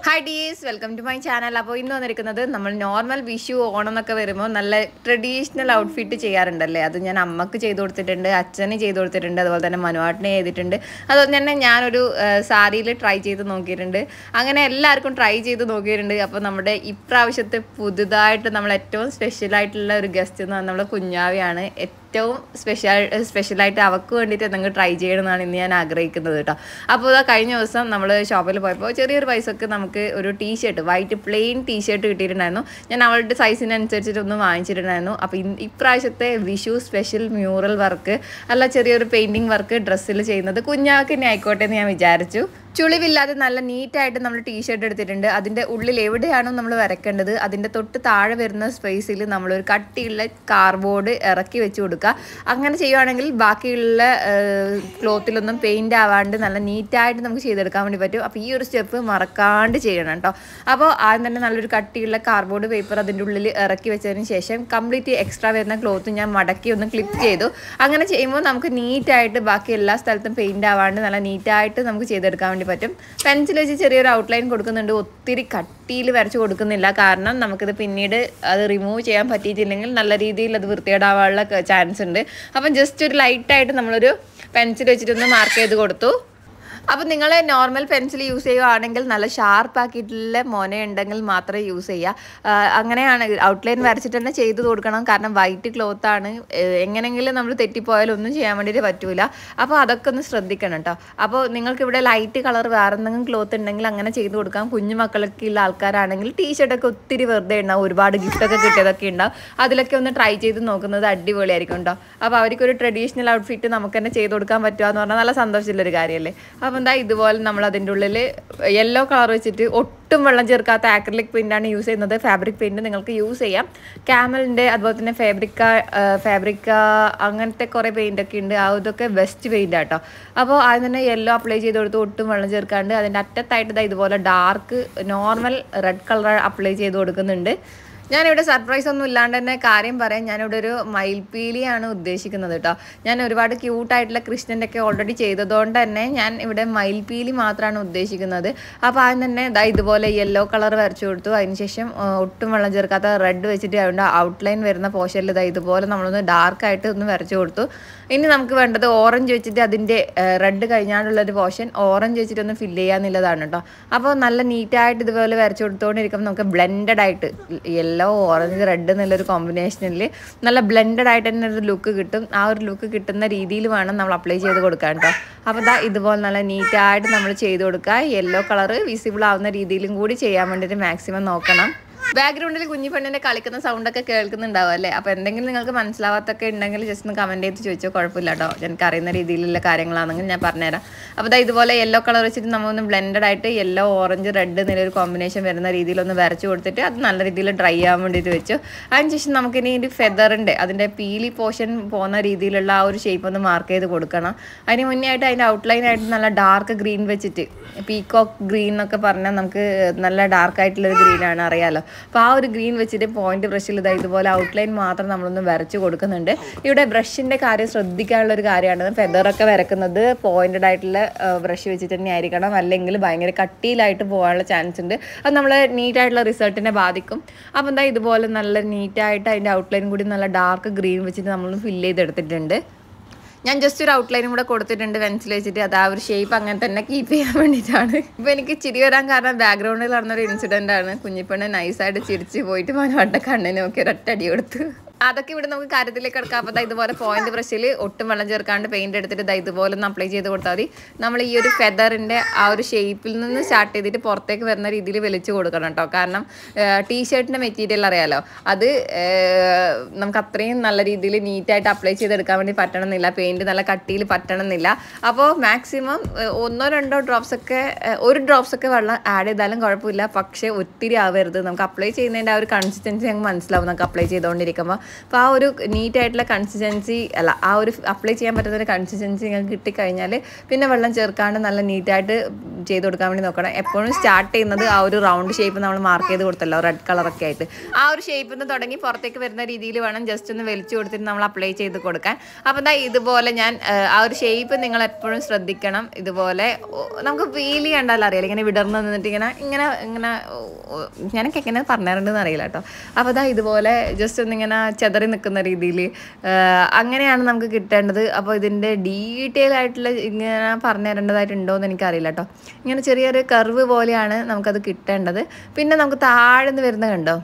hi dears welcome to my channel അപ്പോൾ ഇന്ന് വന്നിരിക്കുന്നത് നമ്മൾ നോർമൽ വിഷു ഓണം എന്നൊക്കെ വരുമ്പോൾ നല്ല ട്രഡീഷണൽ ഔട്ട്ഫിറ്റ് ചെയ്യാറുണ്ടല്ലേ അത് ഞാൻ അമ്മക്ക് ചെയ്ത് കൊടുത്തിട്ടുണ്ട് അച്ഛന് ചെയ്ത് കൊടുത്തിട്ടുണ്ട് അതുപോലെ തന്നെ മനുവാട്ടിനെ ചെയ്തിട്ടുണ്ട് അതുപോലെ തന്നെ ഞാനൊരു സാരിയിൽ ട്രൈ ചെയ്ത് നോക്കിയിട്ടുണ്ട് അങ്ങനെ എല്ലാവർക്കും ട്രൈ ചെയ്ത് നോക്കിയിട്ടുണ്ട് അപ്പോൾ നമ്മുടെ ഇപ്രാവശ്യത്തെ പുതുതായിട്ട് നമ്മൾ ഏറ്റവും സ്പെഷ്യലായിട്ടുള്ള ഒരു ഗസ്റ്റ് എന്ന് പറഞ്ഞാൽ നമ്മുടെ കുഞ്ഞാവിയാണ് ഏറ്റവും സ്പെഷ്യൽ സ്പെഷ്യലായിട്ട് അവർക്ക് വേണ്ടിയിട്ട് എന്തെങ്കിലും ട്രൈ ചെയ്യണമെന്നാണ് ഇന്ന് ഞാൻ ആഗ്രഹിക്കുന്നത് കേട്ടോ അപ്പോൾ ഇതാ കഴിഞ്ഞ ദിവസം നമ്മൾ ഷോപ്പിൽ പോയപ്പോൾ ചെറിയൊരു പൈസക്ക് നമുക്ക് ഒരു T shirt white plain T shirt കിട്ടിയിട്ടുണ്ടായിരുന്നു ഞാൻ അവളുടെ സൈസിനനുസരിച്ചിട്ട് ഒന്ന് വാങ്ങിച്ചിട്ടുണ്ടായിരുന്നു അപ്പോൾ ഇൻ- ഇപ്രാവശ്യത്തെ വിഷു സ്പെഷ്യൽ മ്യൂറൽ വർക്ക് അല്ല ചെറിയൊരു പെയിൻറ്റിങ് വർക്ക് ഡ്രസ്സിൽ ചെയ്യുന്നത് കുഞ്ഞാക്ക് ഇനി ആയിക്കോട്ടെ എന്ന് ഞാൻ വിചാരിച്ചു ചുളിവില്ലാതെ നല്ല നീറ്റായിട്ട് നമ്മൾ ടീ ഷർട്ട് എടുത്തിട്ടുണ്ട് അതിൻ്റെ ഉള്ളിൽ എവിടെയാണോ നമ്മൾ വരയ്ക്കേണ്ടത് അതിൻ്റെ തൊട്ട് താഴെ വരുന്ന സ്പേസിൽ നമ്മളൊരു കട്ടിയുള്ള കാർബോർഡ് ഇറക്കി വെച്ച് കൊടുക്കുക അങ്ങനെ ചെയ്യുവാണെങ്കിൽ ബാക്കിയുള്ള ക്ലോത്തിലൊന്നും പെയിൻ്റ് ആവാണ്ട് നല്ല നീറ്റായിട്ട് നമുക്ക് ചെയ്തെടുക്കാൻ വേണ്ടി പറ്റും അപ്പോൾ ഈ ഒരു സ്റ്റെപ്പ് മറക്കാണ്ട് ചെയ്യണം കേട്ടോ അപ്പോൾ ആദ്യം തന്നെ നല്ലൊരു കട്ടിയുള്ള കാർബോർഡ് പേപ്പർ അതിൻ്റെ ഉള്ളിൽ ഇറക്കി വെച്ചതിന് ശേഷം കംപ്ലീറ്റ് എക്സ്ട്രാ വരുന്ന ക്ലോത്ത് ഞാൻ മടക്കി ഒന്ന് ക്ലിപ്പ് ചെയ്തു അങ്ങനെ ചെയ്യുമ്പോൾ നമുക്ക് നീറ്റായിട്ട് ബാക്കി എല്ലാ സ്ഥലത്തും പെയിൻ്റ് ആവാണ്ട് നല്ല നീറ്റായിട്ട് നമുക്ക് ചെയ്തെടുക്കാൻ വേണ്ടി പറ്റും പെൻസിൽ വെച്ച് ചെറിയൊരു ഔട്ട്ലൈൻ കൊടുക്കുന്നുണ്ട് ഒത്തിരി കട്ടിയിൽ വരച്ച് കൊടുക്കുന്നില്ല കാരണം നമുക്കിത് പിന്നീട് അത് റിമൂവ് ചെയ്യാൻ പറ്റിയിട്ടില്ലെങ്കിൽ നല്ല രീതിയിൽ അത് വൃത്തികേടാവാനുള്ള ചാൻസ് ഉണ്ട് അപ്പം ജസ്റ്റ് ഒരു ലൈറ്റായിട്ട് നമ്മളൊരു പെൻസിൽ വെച്ചിട്ടൊന്ന് മാർക്ക് ചെയ്ത് കൊടുത്തു അപ്പോൾ നിങ്ങൾ നോർമൽ പെൻസിൽ യൂസ് ചെയ്യുകയാണെങ്കിൽ നല്ല ഷാർപ്പ് ആക്കിയിട്ടുള്ള മൊന ഉണ്ടെങ്കിൽ മാത്രമേ യൂസ് ചെയ്യുക ആഹ് അങ്ങനെയാണ് ഔട്ട്ലൈൻ വരച്ചിട്ട് തന്നെ ചെയ്ത് കൊടുക്കണം കാരണം വൈറ്റ് ക്ലോത്ത് ആണ് ഏഹ് എങ്ങനെയെങ്കിലും നമ്മൾ തെറ്റിപ്പോയാലും ഒന്നും ചെയ്യാൻ വേണ്ടിയിട്ട് പറ്റൂല അപ്പോൾ അതൊക്കെ ഒന്ന് ശ്രദ്ധിക്കണം കേട്ടോ അപ്പോൾ നിങ്ങൾക്ക് ഇവിടെ ലൈറ്റ് കളർ വേറെ എന്തെങ്കിലും ക്ലോത്ത് ഉണ്ടെങ്കിൽ അങ്ങനെ ചെയ്ത് കൊടുക്കാം കുഞ്ഞു മക്കളൊക്കെ ഉള്ള ആൾക്കാരാണെങ്കിൽ ടീഷർട്ടൊക്കെ ഒത്തിരി വെറുതെ ഉണ്ടാവും ഒരുപാട് ഗിഫ്റ്റൊക്കെ കിട്ടിയതൊക്കെ ഉണ്ടാവും അതിലൊക്കെ ഒന്ന് ട്രൈ ചെയ്ത് നോക്കുന്നത് അടിപൊളിയായിരിക്കും കേട്ടോ അപ്പോൾ അവർക്കൊരു ട്രഡീഷണൽ ഔട്ട്ഫിറ്റ് നമുക്ക് തന്നെ ചെയ്ത് കൊടുക്കാൻ പറ്റുക എന്ന് പറഞ്ഞാൽ നല്ല സന്തോഷമുള്ളൊരു കാര്യമല്ലേ അപ്പോൾ എന്താ ഇതുപോലെ നമ്മൾ അതിൻ്റെ ഉള്ളിൽ യെല്ലോ കളർ വെച്ചിട്ട് ഒട്ടും വെള്ളം ചേർക്കാത്ത ആക്രിലിക് പെയിൻ്റാണ് യൂസ് ചെയ്യുന്നത് ഫാബ്രിക് പെയിൻറ് നിങ്ങൾക്ക് യൂസ് ചെയ്യാം ക്യാമലിൻ്റെ അതുപോലെ തന്നെ ഫാബ്രിക്ക ഫാബ്രിക്ക അങ്ങനത്തെ കുറേ പെയിൻ്റൊക്കെ ഉണ്ട് ആ ഇതൊക്കെ ബെസ്റ്റ് പെയിൻ്റ് ആട്ടോ അപ്പോൾ ആദ്യം തന്നെ യെല്ലോ അപ്ലൈ ചെയ്ത് കൊടുത്ത് ഒട്ടും വെള്ളം ചേർക്കാണ്ട് അതിൻ്റെ അറ്റത്തായിട്ട് ഇതാ ഇതുപോലെ dark normal red colour apply ചെയ്ത് കൊടുക്കുന്നുണ്ട് ഞാനിവിടെ സർപ്രൈസ് ഒന്നും ഇല്ലാണ്ട് തന്നെ കാര്യം പറയാം ഞാനിവിടെ ഒരു മയിൽപീലിയാണ് ഉദ്ദേശിക്കുന്നത് കേട്ടോ ഞാൻ ഒരുപാട് ക്യൂട്ടായിട്ടുള്ള കൃഷ്ണൻ്റെ ഒക്കെ ഓൾറെഡി ചെയ്തതുകൊണ്ട് തന്നെ ഞാൻ ഇവിടെ മയിൽപീലി മാത്രമാണ് ഉദ്ദേശിക്കുന്നത് അപ്പോൾ ആദ്യം തന്നെ ഇതാ ഇതുപോലെ യെല്ലോ കളർ വരച്ചു കൊടുത്തു അതിനുശേഷം ആ, ഒട്ടും വെള്ളം ചേർക്കാത്ത റെഡ് വെച്ചിട്ട് അതുകൊണ്ട് ഔട്ട്ലൈൻ വരുന്ന പോർഷനിൽ ഇതാ ഇതുപോലെ നമ്മളൊന്ന് ഡാർക്കായിട്ട് ഒന്ന് വരച്ചു കൊടുത്തു ഇനി നമുക്ക് വേണ്ടത് ഓറഞ്ച് വെച്ചിട്ട് അതിൻ്റെ റെഡ് കഴിഞ്ഞാണ്ടുള്ള ഒരു പോർഷൻ ഓറഞ്ച് വെച്ചിട്ട് ഒന്ന് ഫില്ല് ചെയ്യാന്നുള്ളതാണ് കേട്ടോ അപ്പോൾ നല്ല നീറ്റായിട്ട് ഇതുപോലെ വരച്ചു കൊടുത്തുകൊണ്ടിരിക്കുമ്പോൾ നമുക്ക് ബ്ലെൻഡഡ് ആയിട്ട് യെല്ലോ ഓറഞ്ച് റെഡ് എന്നുള്ളൊരു കോമ്പിനേഷനിൽ നല്ല ബ്ലെൻഡഡ് ആയിട്ട് തന്നെ ഒരു ലുക്ക് കിട്ടും ആ ഒരു ലുക്ക് കിട്ടുന്ന രീതിയിൽ വേണം നമ്മൾ അപ്ലൈ ചെയ്ത് കൊടുക്കാൻ കേട്ടോ അപ്പോൾ ദാ ഇതുപോലെ നല്ല നീറ്റായിട്ട് നമ്മൾ ചെയ്ത് കൊടുക്കുക യെല്ലോ കളറ് വിസിബിൾ ആവുന്ന രീതിയിലും കൂടി ചെയ്യാൻ വേണ്ടിയിട്ട് മാക്സിമം നോക്കണം ബാക്ക്ഗ്രൗണ്ടിൽ കുഞ്ഞി പെണ്ണിന്റെ കളിക്കുന്ന സൗണ്ട് ഒക്കെ കേൾക്കുന്നുണ്ടാവും അല്ലേ അപ്പോൾ എന്തെങ്കിലും നിങ്ങൾക്ക് മനസ്സിലാവാത്തൊക്കെ ഉണ്ടെങ്കിൽ ജസ്റ്റ് ഒന്ന് കമൻറ്റ് ചെയ്ത് ചോദിച്ചോ കുഴപ്പമില്ല കേട്ടോ എനിക്ക് അറിയുന്ന രീതിയിലുള്ള കാര്യങ്ങളാണെങ്കിൽ ഞാൻ പറഞ്ഞുതരാം അപ്പോൾ ദാ ഇതുപോലെ യെല്ലോ കളർ വെച്ചിട്ട് നമ്മളൊന്ന് ബ്ലെൻഡഡ് ആയിട്ട് യെല്ലോ ഓറഞ്ച് റെഡ് എന്നൊരു കോമ്പിനേഷൻ വരുന്ന രീതിയിൽ ഒന്ന് വരച്ച് കൊടുത്തിട്ട് അത് നല്ല രീതിയിൽ ഡ്രൈ ആവാൻ വേണ്ടിയിട്ട് വെച്ചു അതിനുശേഷം നമുക്കിനി ഇതിൻ്റെ ഫെദറിൻ്റെ അതിൻ്റെ പീലി പോർഷൻ പോകുന്ന രീതിയിലുള്ള ആ ഒരു ഷേപ്പ് ഒന്ന് മാർക്ക് ചെയ്ത് കൊടുക്കണം അതിന് മുന്നേ ആയിട്ട് അതിൻ്റെ ഔട്ട്ലൈൻ ആയിട്ട് നല്ല ഡാർക്ക് ഗ്രീൻ വെച്ചിട്ട് പീകോക്ക് ഗ്രീൻ എന്നൊക്കെ പറഞ്ഞാൽ നമുക്ക് നല്ല ഡാർക്ക് ആയിട്ടുള്ളൊരു ഗ്രീനാണ് അറിയാലോ അപ്പോൾ ആ ഒരു ഗ്രീൻ വെച്ചിട്ട് പോയിന്റ് ബ്രഷിൽ ഇതാ ഇതുപോലെ ഔട്ട്ലൈൻ മാത്രം നമ്മളൊന്ന് വരച്ച് കൊടുക്കുന്നുണ്ട് ഇവിടെ ബ്രഷിൻ്റെ കാര്യം ശ്രദ്ധിക്കാനുള്ള ഒരു കാര്യമാണ് ഫെദറൊക്കെ വരക്കുന്നത് പോയിന്റഡ് ആയിട്ടുള്ള ബ്രഷ് വെച്ചിട്ട് തന്നെ ആയിരിക്കണം അല്ലെങ്കിൽ ഭയങ്കര കട്ടിയിലായിട്ട് പോകാനുള്ള ചാൻസ് ഉണ്ട് അത് നമ്മൾ നീറ്റായിട്ടുള്ള റിസൾട്ടിനെ ബാധിക്കും അപ്പോൾ എന്താ ഇതുപോലെ നല്ല നീറ്റായിട്ട് അതിൻ്റെ ഔട്ട്ലൈൻ കൂടി നല്ല ഡാർക്ക് ഗ്രീൻ വെച്ചിട്ട് നമ്മൾ ഫില്ല് ചെയ്തെടുത്തിട്ടുണ്ട് ഞാൻ ജസ്റ്റ് ഒരു ഔട്ട്ലൈനും കൂടെ കൊടുത്തിട്ടുണ്ട് പെൻസിൽ വെച്ചിട്ട് അത് ആ ഒരു ഷേപ്പ് അങ്ങനെ തന്നെ കീപ്പ് ചെയ്യാൻ വേണ്ടിയിട്ടാണ് ഇപ്പം എനിക്ക് ചിരി വരാൻ കാരണം ബാക്ക്ഗ്രൗണ്ടിൽ നടന്നൊരു ഇൻസിഡൻ്റ് ആണ് കുഞ്ഞിപ്പെണ്ണ് നൈസായിട്ട് ചിരിച്ച് പോയിട്ട് മനോട്ട കണ്ണിന് നോക്കി ഒരൊറ്റ അടി കൊടുത്തു അതൊക്കെ ഇവിടെ നമുക്ക് കാര്യത്തിലേക്ക് കിടക്കാം അപ്പോൾ ദാ ഇതുപോലെ പോയിന്റ് ബ്രഷിൽ ഒട്ടും വെള്ളം ചേർക്കാണ്ട് പെയിന്റ് എടുത്തിട്ട് ദാ ഇതുപോലെ ഒന്ന് അപ്ലൈ ചെയ്ത് കൊടുത്താൽ മതി നമ്മൾ ഈ ഒരു ഫെദറിൻ്റെ ആ ഒരു ഷേപ്പിൽ നിന്ന് സ്റ്റാർട്ട് ചെയ്തിട്ട് പുറത്തേക്ക് വരുന്ന രീതിയിൽ വലിച്ചു കൊടുക്കണം കേട്ടോ കാരണം ടീ ഷർട്ടിൻ്റെ മെറ്റീരിയൽ അറിയാലോ അത് ഏഹ്, നമുക്ക് അത്രയും നല്ല രീതിയിൽ നീറ്റായിട്ട് അപ്ലൈ ചെയ്തെടുക്കാൻ വേണ്ടി പറ്റണമെന്നില്ല പെയിൻറ്റ് നല്ല കട്ടിയിൽ പറ്റണമെന്നില്ല അപ്പോൾ മാക്സിമം ഒന്നോ രണ്ടോ ഡ്രോപ്സ് ഒക്കെ ഏഹ്, ഒരു ഡ്രോപ്സ് ഒക്കെ വെള്ളം ആഡ് ചെയ്താലും കുഴപ്പമില്ല പക്ഷേ ഒത്തിരി ആവരുത് നമുക്ക് അപ്ലൈ ചെയ്യുന്നതിൻ്റെ ആ ഒരു കൺസിസ്റ്റൻസി ഞങ്ങൾക്ക് മനസ്സിലാവും നമുക്ക് അപ്ലൈ ചെയ്തുകൊണ്ടിരിക്കുമ്പോൾ അപ്പോൾ ആ ഒരു നീറ്റായിട്ടുള്ള കൺസിസ്റ്റൻസി അല്ല ആ ഒരു അപ്ലൈ ചെയ്യാൻ പറ്റുന്ന ഒരു കൺസിസ്റ്റൻസി നിങ്ങൾക്ക് കിട്ടിക്കഴിഞ്ഞാൽ പിന്നെ വെള്ളം ചേർക്കാണ്ട് നല്ല നീറ്റായിട്ട് ചെയ്ത് കൊടുക്കാൻ വേണ്ടി നോക്കണം എപ്പോഴും സ്റ്റാർട്ട് ചെയ്യുന്നത് ആ ഒരു റൗണ്ട് ഷേപ്പ് നമ്മൾ മാർക്ക് ചെയ്ത് കൊടുത്തല്ലോ റെഡ് കളറൊക്കെ ആയിട്ട് ആ ഒരു ഷേപ്പിൽ നിന്ന് തുടങ്ങി പുറത്തേക്ക് വരുന്ന രീതിയിൽ വേണം ജസ്റ്റ് ഒന്ന് വലിച്ചു കൊടുത്തിട്ട് നമ്മൾ അപ്ലൈ ചെയ്ത് കൊടുക്കാൻ അപ്പോൾ എന്താ ഇതുപോലെ ഞാൻ ആ, ആ ഒരു ഷേപ്പ് നിങ്ങൾ എപ്പോഴും ശ്രദ്ധിക്കണം ഇതുപോലെ ഓ, നമുക്ക് ഫീൽ ചെയ്യണ്ടല്ലോ അറിയില്ല ഇങ്ങനെ വിടർന്ന് നിന്നിട്ട് ഇങ്ങനെ ഇങ്ങനെ ഇങ്ങനെ ഓ, ഓ, ഞാനൊക്കെ എങ്ങനെ പറഞ്ഞിട്ടുണ്ടെന്ന് അറിയില്ല കേട്ടോ അപ്പോൾ അതാ ഇതുപോലെ ജസ്റ്റ് ഒന്നിങ്ങനെ ചെതറി നിൽക്കുന്ന രീതിയിൽ അങ്ങനെയാണ് നമുക്ക് കിട്ടേണ്ടത് അപ്പോൾ ഇതിൻ്റെ ഡീറ്റെയിൽ ആയിട്ടുള്ള ഇങ്ങനെ പറഞ്ഞു തരേണ്ടതായിട്ടുണ്ടോ എന്ന് എനിക്കറിയില്ല കേട്ടോ ഇങ്ങനെ ചെറിയൊരു കർവ് പോലെയാണ് നമുക്കത് കിട്ടേണ്ടത് പിന്നെ നമുക്ക് താഴെ നിന്ന് വരുന്നത് കണ്ടോ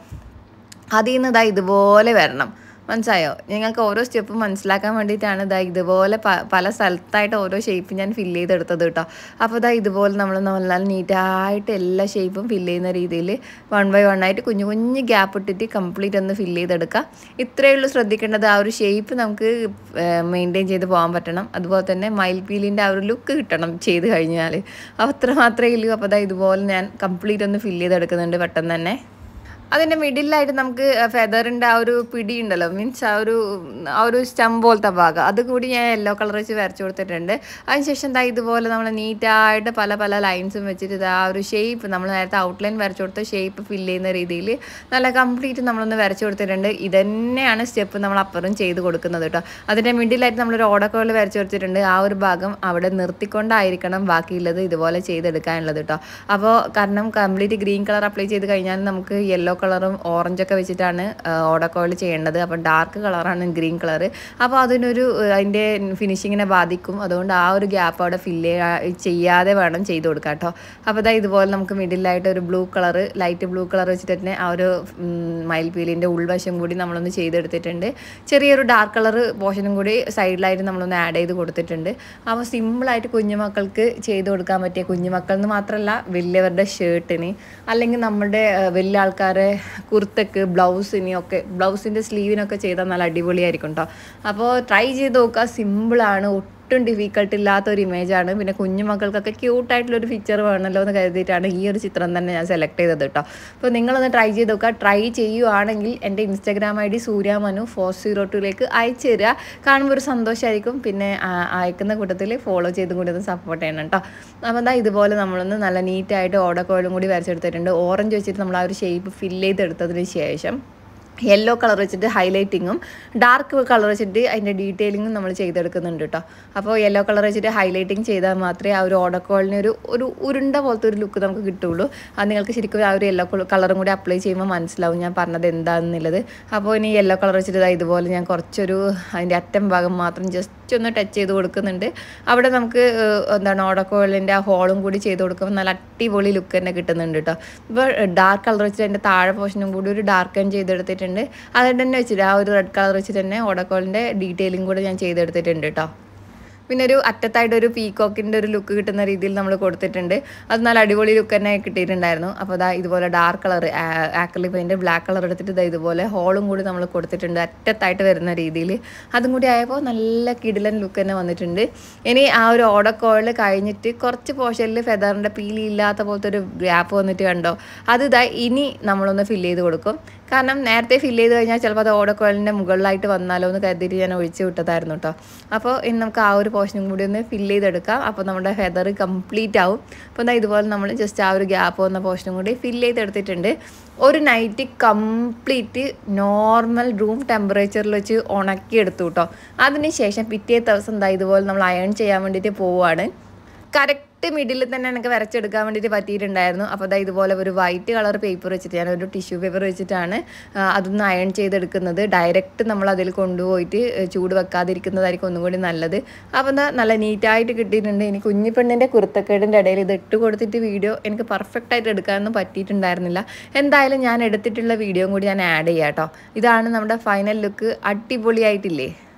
അതിൽ നിന്ന് ഇതാ ഇതുപോലെ വരണം മനസ്സിലായോ നിങ്ങൾക്ക് ഓരോ സ്റ്റെപ്പും മനസ്സിലാക്കാൻ വേണ്ടിയിട്ടാണ് ഇതാ ഇതുപോലെ പ- പല സ്ഥലത്തായിട്ട് ഓരോ ഷേപ്പ് ഞാൻ ഫില്ല് ചെയ്തെടുത്തത് കേട്ടോ അപ്പോൾ ഇതാ ഇതുപോലെ നമ്മൾ നല്ല നീറ്റായിട്ട് എല്ലാ ഷേപ്പും ഫില്ല് ചെയ്യുന്ന രീതിയിൽ വൺ ബൈ വൺ ആയിട്ട് കുഞ്ഞു കുഞ്ഞു ഗ്യാപ്പ് ഇട്ടിട്ട് കംപ്ലീറ്റ് ഒന്ന് ഫില്ല് ചെയ്തെടുക്കുക ഇത്രയേ ഉള്ളൂ ശ്രദ്ധിക്കേണ്ടത് ആ ഒരു ഷേപ്പ് നമുക്ക് മെയിൻറ്റെയിൻ ചെയ്ത് പോകാൻ പറ്റണം അതുപോലെ തന്നെ മയിൽ പീലിൻ്റെ ആ ഒരു ലുക്ക് കിട്ടണം ചെയ്ത് കഴിഞ്ഞാൽ അപ്പോൾ അത്ര മാത്രമേ ഉള്ളൂ അപ്പോൾ ഇതാ ഇതുപോലെ ഞാൻ കംപ്ലീറ്റ് ഒന്ന് ഫില്ല് ചെയ്തെടുക്കുന്നുണ്ട് പെട്ടെന്ന് തന്നെ അതിൻ്റെ മിഡിലായിട്ട് നമുക്ക് ഫെദറിൻ്റെ ആ ഒരു പിടി ഉണ്ടല്ലോ മീൻസ് ആ ഒരു ആ ഒരു സ്റ്റം പോലത്തെ ഭാഗം അത് കൂടി ഞാൻ യെല്ലോ കളർ വെച്ച് വരച്ചു കൊടുത്തിട്ടുണ്ട് അതിനുശേഷം എന്താ ഇതുപോലെ നമ്മൾ നീറ്റായിട്ട് പല പല ലൈൻസും വെച്ചിട്ട് ഇത് ആ ഒരു ഷേപ്പ് നമ്മൾ നേരത്തെ ഔട്ട്ലൈൻ വരച്ചു കൊടുത്ത ഷേപ്പ് ഫില്ല് ചെയ്യുന്ന രീതിയിൽ നല്ല കംപ്ലീറ്റ് നമ്മളൊന്ന് വരച്ചു കൊടുത്തിട്ടുണ്ട് ഇതന്നെയാണ് സ്റ്റെപ്പ് നമ്മൾ അപ്പുറം ചെയ്ത് കൊടുക്കുന്നത് കേട്ടോ അതിൻ്റെ മിഡിലായിട്ട് നമ്മളൊരു ഓടക്കോൾ വരച്ചു കൊടുത്തിട്ടുണ്ട് ആ ഒരു ഭാഗം അവിടെ നിർത്തിക്കൊണ്ടായിരിക്കണം ബാക്കിയുള്ളത് ഇതുപോലെ ചെയ്തെടുക്കാനുള്ളത് കേട്ടോ അപ്പോൾ കാരണം കംപ്ലീറ്റ് ഗ്രീൻ കളർ അപ്ലൈ ചെയ്ത് കഴിഞ്ഞാൽ നമുക്ക് യെല്ലോ കളറും ഓറഞ്ചൊക്കെ വെച്ചിട്ടാണ് ഓടക്കോയിൽ ചെയ്യേണ്ടത് അപ്പോൾ ഡാർക്ക് കളറാണ് ഗ്രീൻ കളർ അപ്പോൾ അതിനൊരു ഏഹ്, അതിൻ്റെ ഫിനിഷിങ്ങിനെ ബാധിക്കും അതുകൊണ്ട് ആ ഒരു ഗ്യാപ്പ് അവിടെ ഫില്ല് ചെയ്യാതെ വേണം ചെയ്ത് കൊടുക്കാം കേട്ടോ അപ്പോൾ ഇതാ ഇതുപോലെ നമുക്ക് മിഡിലായിട്ട് ഒരു blue colour light blue colour വെച്ചിട്ട് തന്നെ ആ ഒരു മയിൽ പീലിൻ്റെ ഉൾവശം കൂടി നമ്മളൊന്ന് ചെയ്തെടുത്തിട്ടുണ്ട് ചെറിയൊരു ഡാർക്ക് കളർ പോർഷനും കൂടി സൈഡിലായിട്ട് നമ്മളൊന്ന് ആഡ് ചെയ്ത് കൊടുത്തിട്ടുണ്ട് അപ്പോൾ സിമ്പിളായിട്ട് കുഞ്ഞുമക്കൾക്ക് ചെയ്ത് കൊടുക്കാൻ പറ്റിയ കുഞ്ഞുമക്കൾ എന്ന് മാത്രമല്ല വലിയവരുടെ ഷർട്ടിന് അല്ലെങ്കിൽ നമ്മുടെ ഏഹ്, വലിയ ആൾക്കാരെ കുർത്തക്ക് ബ്ലൗസിന് ഒക്കെ ബ്ലൗസിൻ്റെ സ്ലീവിനൊക്കെ ചെയ്താൽ നല്ല അടിപൊളിയായിരിക്കും കേട്ടോ അപ്പോൾ ട്രൈ ചെയ്ത് നോക്കുക സിമ്പിളാണ് ഒട്ടും ഡിഫിക്കൽട്ട് ഇല്ലാത്ത ഒരു ഇമേജാണ് പിന്നെ കുഞ്ഞുമക്കൾക്കൊക്കെ ക്യൂട്ടായിട്ടുള്ളൊരു ഫിക്ചർ വേണമല്ലോ എന്ന് കരുതിയിട്ടാണ് ഈ ഒരു ചിത്രം തന്നെ ഞാൻ സെലക്ട് ചെയ്തത് കേട്ടോ അപ്പോൾ നിങ്ങളൊന്ന് ട്രൈ ചെയ്ത് നോക്കുക ട്രൈ ചെയ്യുവാണെങ്കിൽ എൻ്റെ Instagram I D Suryamanu four zero ടുയിലേക്ക് അയച്ചു തരിക കാണുമ്പോൾ ഒരു സന്തോഷമായിരിക്കും പിന്നെ ആ, അയക്കുന്ന കൂട്ടത്തിൽ ഫോളോ ചെയ്തും കൂടി ഒന്ന് സപ്പോർട്ട് ചെയ്യണം കേട്ടോ അപ്പോൾ എന്താ ഇതുപോലെ നമ്മളൊന്ന് നല്ല നീറ്റായിട്ട് ഓടക്കോയിലും കൂടി വരച്ചെടുത്തിട്ടുണ്ട് ഓറഞ്ച് വെച്ചിട്ട് നമ്മൾ ആ ഒരു ഷേപ്പ് ഫില്ല് ചെയ്തെടുത്തതിന് ശേഷം യെല്ലോ കളർ വെച്ചിട്ട് ഹൈലൈറ്റിങ്ങും ഡാർക്ക് കളർ വെച്ചിട്ട് അതിൻ്റെ ഡീറ്റെയിലിങ്ങും നമ്മൾ ചെയ്തെടുക്കുന്നുണ്ട് കേട്ടോ അപ്പോൾ യെല്ലോ കളർ വെച്ചിട്ട് ഹൈലൈറ്റിങ് ചെയ്താൽ മാത്രമേ ആ ഒരു ഓടക്കോളിന് ഒരു ഒരു ഉരുണ്ട പോലത്തെ ഒരു ലുക്ക് നമുക്ക് കിട്ടുള്ളൂ അത് നിങ്ങൾക്ക് ശരിക്കും ആ ഒരു യെല്ലോ കളറും കൂടി അപ്ലൈ ചെയ്യുമ്പോൾ മനസ്സിലാവും ഞാൻ പറഞ്ഞത് എന്താണെന്നുള്ളത് അപ്പോൾ ഇനി യെല്ലോ കളർ വെച്ചിട്ട് ദാ ഇതുപോലെ ഞാൻ കുറച്ചൊരു അതിൻ്റെ അറ്റം ഭാഗം മാത്രം ജസ്റ്റ് ഒന്ന് ടച്ച് ചെയ്ത് കൊടുക്കുന്നുണ്ട് അവിടെ നമുക്ക് ഏഹ്, എന്താണ് ഓടക്കോളിൻ്റെ ആ ഹോളും കൂടി ചെയ്ത് കൊടുക്കുമ്പോൾ നല്ല അടിപൊളി ലുക്ക് തന്നെ കിട്ടുന്നുണ്ട് കേട്ടോ ഇപ്പോൾ ഡാർക്ക് കളർ വെച്ചിട്ട് അതിൻ്റെ താഴെ പോർഷനും കൂടി ഒരു ഡാർക്ക് ആൻഡ് ചെയ്തെടുത്തിട്ടുണ്ട് അതുകൊണ്ട് തന്നെ വെച്ചിട്ട് ആ ഒരു റെഡ് കളർ വെച്ചിട്ട് തന്നെ ഓടക്കോളിൻ്റെ ഡീറ്റെയിലും കൂടെ ഞാൻ ചെയ്തെടുത്തിട്ടുണ്ട് കേട്ടോ പിന്നെ ഒരു അറ്റത്തായിട്ട് ഒരു പീകോക്കിൻ്റെ ഒരു ലുക്ക് കിട്ടുന്ന രീതിയിൽ നമ്മൾ കൊടുത്തിട്ടുണ്ട് അത് നല്ല അടിപൊളി ലുക്ക് തന്നെ കിട്ടിയിട്ടുണ്ടായിരുന്നു അപ്പോൾ അതാ ഇതുപോലെ dark colour acrylic paint black colour എടുത്തിട്ട് ഇതാ ഇതുപോലെ ഹോളും കൂടി നമ്മൾ കൊടുത്തിട്ടുണ്ട് അറ്റത്തായിട്ട് വരുന്ന രീതിയിൽ അതും കൂടി ആയപ്പോൾ നല്ല കിടിലൻ ലുക്ക് തന്നെ വന്നിട്ടുണ്ട് ഇനി ആ ഒരു ഓടക്കോളിൽ കഴിഞ്ഞിട്ട് കുറച്ച് പോർഷനിൽ ഫെദറിൻ്റെ പീലി ഇല്ലാത്ത പോലത്തെ ഒരു ഗ്യാപ്പ് വന്നിട്ട് കണ്ടോ അത് ഇതാ ഇനി നമ്മളൊന്ന് ഫില്ല് ചെയ്ത് കൊടുക്കും കാരണം നേരത്തെ ഫില്ല് ചെയ്ത് കഴിഞ്ഞാൽ ചിലപ്പോൾ അത് ഓടക്കോളിൻ്റെ മുകളിലായിട്ട് വന്നാലോ എന്ന് കരുതിയിട്ട് ഞാൻ ഒഴിച്ച് വിട്ടതായിരുന്നു കേട്ടോ അപ്പോൾ ഇനി നമുക്ക് ആ ഒരു പോർഷനും കൂടി ഒന്ന് ഫില്ല് ചെയ്തെടുക്കാം അപ്പോൾ നമ്മുടെ ഫെദർ കംപ്ലീറ്റ് ആവും അപ്പോൾ എന്താ ഇതുപോലെ നമ്മൾ ജസ്റ്റ് ആ ഒരു ഗ്യാപ്പ് വന്ന പോർഷനും കൂടി ഫില്ല് ചെയ്തെടുത്തിട്ടുണ്ട് ഒരു നൈറ്റ് കംപ്ലീറ്റ് നോർമൽ റൂം ടെമ്പറേച്ചറിൽ വെച്ച് ഉണക്കിയെടുത്തു കേട്ടോ അതിന് ശേഷം പിറ്റേ ദിവസം എന്താ ഇതുപോലെ നമ്മൾ അയൺ ചെയ്യാൻ വേണ്ടിയിട്ട് പോവുകയാണ് കറക്റ്റ് മിഡിൽ തന്നെ എനിക്ക് വരച്ചെടുക്കാൻ വേണ്ടിയിട്ട് പറ്റിയിട്ടുണ്ടായിരുന്നു അപ്പോൾ അതാ ഇതുപോലെ ഒരു വൈറ്റ് കളർ പേപ്പർ വെച്ചിട്ട് ഞാൻ ഒരു ടിഷ്യൂ പേപ്പർ വെച്ചിട്ടാണ് ആ, അതൊന്ന് അയൺ ചെയ്തെടുക്കുന്നത് ഡയറക്റ്റ് നമ്മൾ അതിൽ കൊണ്ടുപോയിട്ട് ഏ, ചൂട് വെക്കാതിരിക്കുന്നതായിരിക്കും ഒന്നും കൂടി നല്ലത് അപ്പോൾ എന്താ നല്ല നീറ്റായിട്ട് കിട്ടിയിട്ടുണ്ട് ഇനി കുഞ്ഞിപ്പെണ്ണിൻ്റെ കുരുത്തക്കേടിൻ്റെ ഇടയിൽ ഇത് ഇട്ട് കൊടുത്തിട്ട് വീഡിയോ എനിക്ക് പെർഫെക്റ്റ് ആയിട്ട് എടുക്കാനൊന്നും പറ്റിയിട്ടുണ്ടായിരുന്നില്ല എന്തായാലും ഞാൻ എടുത്തിട്ടുള്ള വീഡിയോയും കൂടി ഞാൻ ആഡ് ചെയ്യാം കേട്ടോ ഇതാണ് നമ്മുടെ ഫൈനൽ ലുക്ക് അടിപൊളിയായിട്ടില്ലേ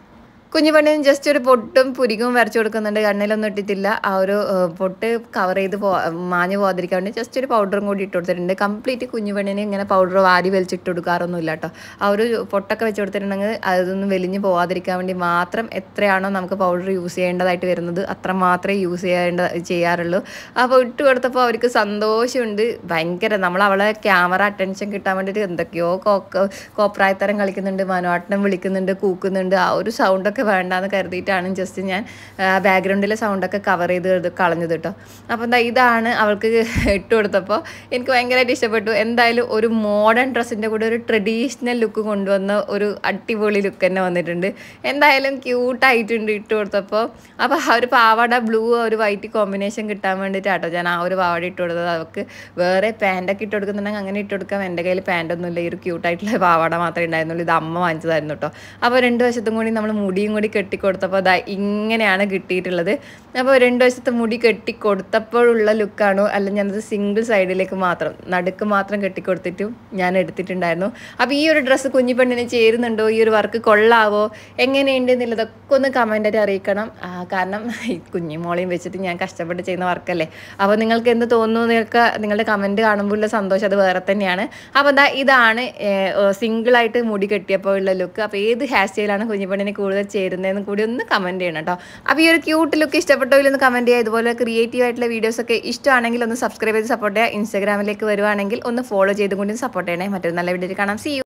കുഞ്ഞു പെണ്ണിന് ജസ്റ്റ് ഒരു പൊട്ടും പുരികവും വരച്ചു കൊടുക്കുന്നുണ്ട് കണ്ണിലൊന്നും ഇട്ടിട്ടില്ല ആ ഒരു ഏഹ്, പൊട്ട് കവർ ചെയ്ത് പോ മാഞ്ഞു പോകാതിരിക്കാൻ വേണ്ടി ജസ്റ്റ് ഒരു പൗഡറും കൂടി ഇട്ട് കൊടുത്തിട്ടുണ്ട് കംപ്ലീറ്റ് കുഞ്ഞു പെണ്ണിന് ഇങ്ങനെ പൗഡർ വാരി വലിച്ചിട്ട് കൊടുക്കാറൊന്നുമില്ല കേട്ടോ ആ ഒരു പൊട്ടൊക്കെ വെച്ച് കൊടുത്തിട്ടുണ്ടെങ്കിൽ അതൊന്നും വെലിഞ്ഞ് പോകാതിരിക്കാൻ വേണ്ടി മാത്രം എത്രയാണോ നമുക്ക് പൗഡർ യൂസ് ചെയ്യേണ്ടതായിട്ട് വരുന്നത് അത്ര മാത്രമേ യൂസ് ചെയ്യേണ്ട ചെയ്യാറുള്ളൂ അപ്പോൾ ഇട്ട് കൊടുത്തപ്പോൾ അവർക്ക് സന്തോഷമുണ്ട് ഭയങ്കര നമ്മൾ അവളെ ക്യാമറ അറ്റൻഷൻ കിട്ടാൻ വേണ്ടിയിട്ട് എന്തൊക്കെയോ കോക്ക കോപ്രായത്തരം കളിക്കുന്നുണ്ട് മനോട്ടനം വിളിക്കുന്നുണ്ട് കൂക്കുന്നുണ്ട് ആ ഒരു സൗണ്ടൊക്കെ വേണ്ടാന്ന് കരുതിയിട്ടാണ് ജസ്റ്റ് ഞാൻ ബാക്ക്ഗ്രൗണ്ടിലെ സൗണ്ടൊക്കെ കവർ ചെയ്ത് ഇത് കളഞ്ഞത് കേട്ടോ അപ്പോൾ എന്താ ഇതാണ് അവൾക്ക് ഇട്ട് കൊടുത്തപ്പോൾ എനിക്ക് ഭയങ്കരമായിട്ട് ഇഷ്ടപ്പെട്ടു എന്തായാലും ഒരു മോഡേൺ ഡ്രസ്സിൻ്റെ കൂടെ ഒരു ട്രഡീഷണൽ ലുക്ക് കൊണ്ടുവന്ന ഒരു അടിപൊളി ലുക്ക് തന്നെ വന്നിട്ടുണ്ട് എന്തായാലും ക്യൂട്ടായിട്ടുണ്ട് ഇട്ട് കൊടുത്തപ്പോൾ അപ്പോൾ ആ ഒരു പാവാട ബ്ലൂ ഒരു വൈറ്റ് കോമ്പിനേഷൻ കിട്ടാൻ വേണ്ടിയിട്ടാട്ടോ ഞാൻ ആ ഒരു പാവാട ഇട്ട് കൊടുത്തത് അവൾക്ക് വേറെ പാൻറ്റൊക്കെ ഇട്ട് കൊടുക്കുന്നുണ്ടെങ്കിൽ അങ്ങനെ ഇട്ട് കൊടുക്കാം എൻ്റെ കയ്യിൽ പാൻറ്റൊന്നുമില്ല ഈ ഒരു ക്യൂട്ടായിട്ടുള്ള പാവാട മാത്രമേ ഉണ്ടായിരുന്നുള്ളൂ ഇത് അമ്മ വാങ്ങിച്ചതായിരുന്നു കേട്ടോ അപ്പോൾ രണ്ട് വശത്തും കൂടി നമ്മൾ മുടിയും കൂടി കെട്ടിക്കൊടുത്തപ്പോൾ അതാ ഇങ്ങനെയാണ് കിട്ടിയിട്ടുള്ളത് അപ്പോൾ രണ്ട് വശത്ത് മുടി കെട്ടിക്കൊടുത്തപ്പോഴുള്ള ലുക്കാണോ അല്ല ഞാനത് സിംഗിൾ സൈഡിലേക്ക് മാത്രം നടുക്ക് മാത്രം കെട്ടിക്കൊടുത്തിട്ടും ഞാൻ എടുത്തിട്ടുണ്ടായിരുന്നു അപ്പോൾ ഈ ഒരു ഡ്രസ്സ് കുഞ്ഞു പെണ്ണിന് ചേരുന്നുണ്ടോ ഈ ഒരു വർക്ക് കൊള്ളാവോ എങ്ങനെയുണ്ട് എന്നുള്ളതൊക്കെ ഒന്ന് കമൻറ്റായിട്ട് അറിയിക്കണം ആ, കാരണം ഈ കുഞ്ഞു മോളെയും വെച്ചിട്ട് ഞാൻ കഷ്ടപ്പെട്ട് ചെയ്യുന്ന വർക്കല്ലേ അപ്പോൾ നിങ്ങൾക്ക് എന്ത് തോന്നുന്നു എന്നൊക്കെ നിങ്ങളുടെ കമൻറ്റ് കാണുമ്പോഴുള്ള സന്തോഷം അത് വേറെ തന്നെയാണ് അപ്പോൾ എന്താ ഇതാണ് സിംഗിളായിട്ട് മുടി കെട്ടിയപ്പോൾ ഉള്ള ലുക്ക് അപ്പോൾ ഏത് ഹെയർ സ്റ്റൈലാണ് കുഞ്ഞുപെണ്ണിന് കൂടുതൽ ചേരുന്നതെന്ന് കൂടി ഒന്ന് കമൻറ്റ് ചെയ്യണം കേട്ടോ അപ്പോൾ ഈ ഒരു ക്യൂട്ട് ലുക്ക് ഇഷ്ടപ്പെട്ടോ ഇല്ലെന്ന് കമൻറ്റ് ചെയ്യുക ഇതുപോലെ ക്രിയേറ്റീവ് ആയിട്ടുള്ള വീഡിയോസ് ഒക്കെ ഇഷ്ടമാണെങ്കിൽ ഒന്ന് സബ്സ്ക്രൈബ് ചെയ്ത് സപ്പോർട്ട് ചെയ്യുക ഇൻസ്റ്റാഗ്രാമിലേക്ക് വരുവാണെങ്കിൽ ഒന്ന് ഫോളോ ചെയ്തും കൂടി സപ്പോർട്ട് ചെയ്യണേ മറ്റൊരു നല്ല വീഡിയോ കാണാം സി